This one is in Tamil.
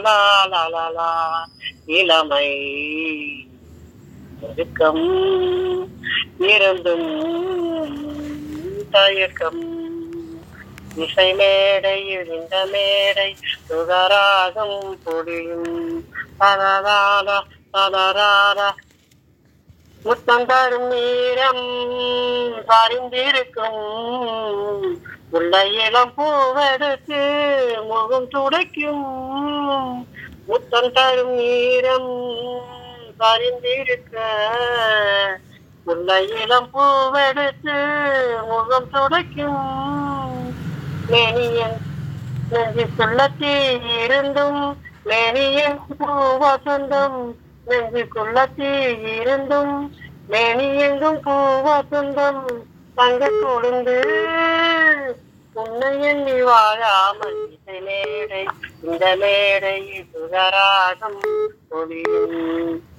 லா லா லா லா இளமை ஒழுக்கம் இருந்தும் தயக்கம் இசை மேடையில் இந்த மேடை சுகராகம் பொழியும் பரதாரா பரதாரா முத்தம் தரும் நேரம் பரிந்திருக்கும் உள்ள இளம் பூவெடுத்து முகம் துடைக்கும் முத்தம் தரும் நேரம் பரிந்திருக்க உள்ள இளம் பூவெடுத்து முகம் துடைக்கும் மேனியன் நெஞ்சுக்குள்ள தீ இருந்தும் மேனியன் பூவசந்தம் நெஞ்சுக்குள்ள தீ இருந்தும் மேனி எங்கும் பூவசந்தம் தங்க கொழுந்து உன்னை எண்ணி வாழாமல் இசை மேடை இந்த மேடை சுகராகம் ஒளியும்